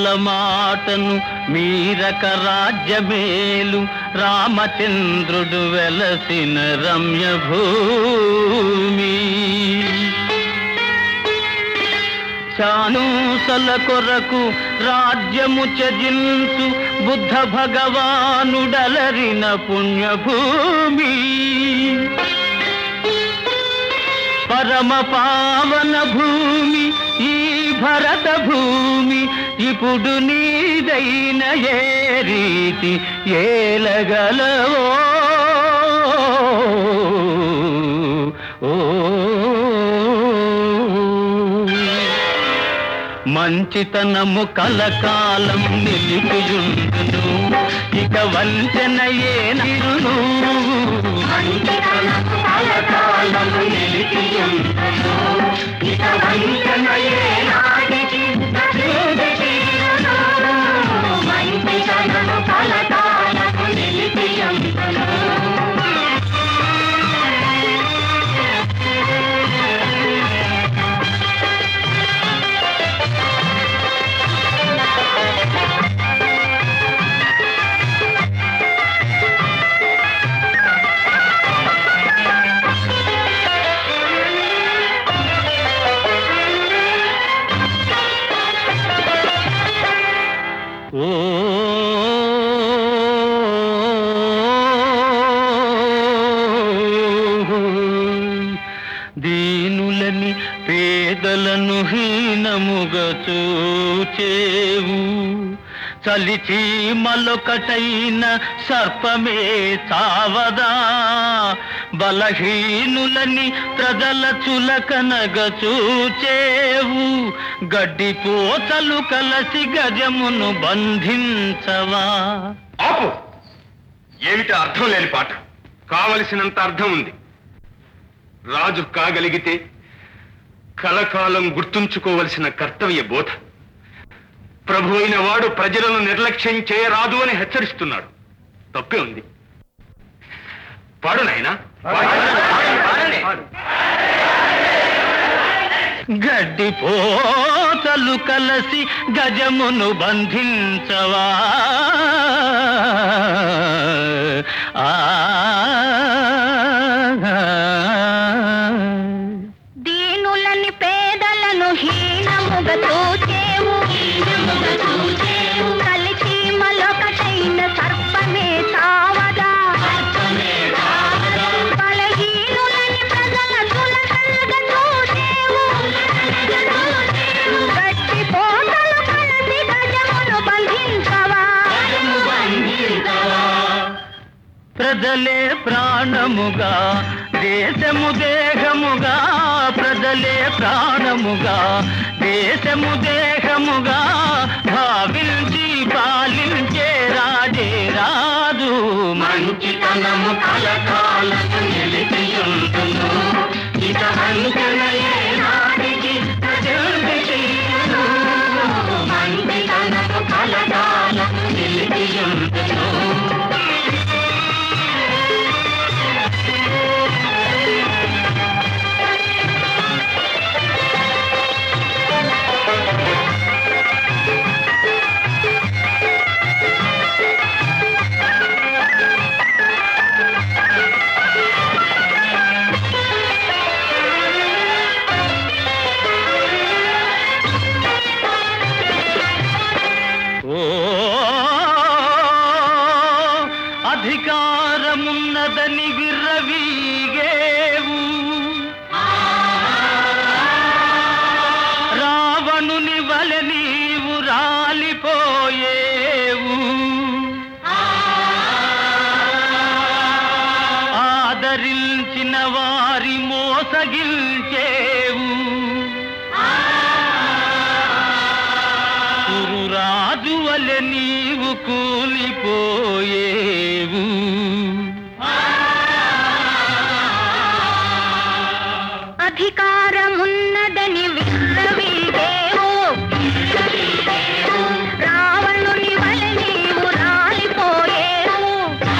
మాటను మీరక రాజ్యమేలు రామచంద్రుడు వెలసిన రమ్య భూమి చానూసల కొరకు రాజ్యము చజించు బుద్ధ భగవానుడలరిన పుణ్యభూమి పరమ పావన భూమి ఈ భరత భూమి ఇప్పుడు నీదైన ఏ రీతి ఏలగలవో మంచితనము కలకాలం నిలిపియుండును ఇక వంచన ఏ నిరును ఓ దీనులని పేదలను హీనముగా చూచేవు చలిచి మలొకటైన సర్పమే చావదా బలహీనులని ప్రజల చులకనగ చూచేవు గడ్డి పోతలు కలసి గజమును బంధించవా ఆపు ఏమిటి అర్థం లేని పాట కావలసినంత అర్థం ఉంది రాజు కాగలిగితే కలకాలం గుర్తుంచుకోవలసిన కర్తవ్య బోధ ప్రభు అయిన వాడు ప్రజలను నిర్లక్ష్యం చేయరాదు అని హెచ్చరిస్తున్నాడు తప్పే ఉంది పాడు నాయనా గడ్డి పోతలు కలసి గజమును బంధించవా ఆ దీనులని పేదలను హీనముగా చూచేవు కలిసి మలొకటైన సర్పమే చావదా బలహీనులని ప్రజల చులకనగా చూచేవు గట్టి పోతలు కలిసి గజమును బంధించవా ప్రజలే ప్రాణముగా దేశము దేహముగా ప్రజలే ప్రాణముగా దేశము దేహముగా భావించి పాలించే రాజే రాజు మంచితనము కలకాలము నిలిపియుండును ఇక వంచన ఏనాటికి ప్రజల్ని చెయ్యును. మంచితనము కలకాలము నిలిపియుండును ఓ అధికారమున్నదని విర్రవీగేవు రావణుని వలె నీవు రాలిపోయేవు ఆదరించిన వారి మోసగిల్చేవు కురురాజు వలె నీవు కూలిపోయేవు అధికారమున్నదని విర్రవీగేవు రావణుని వలె నీవు రాలిపోయేవు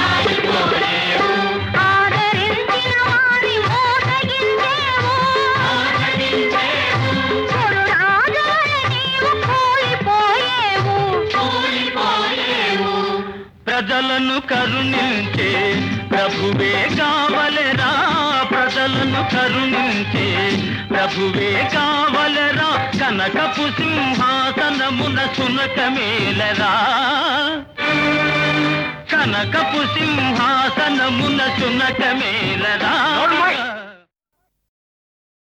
ఆదరించిన వారి మోసగించేవు చెడు రాజు వలె నీవు కూలిపోయేవు ప్రజలను కరుణించే ప్రభువే కావలెరా ప్రజలను కరుణించే ప్రభువే కావలెరా కనకపు సింహాసనమున సునకమేలరా కనకపు సింహాసనమున సునకమేలరా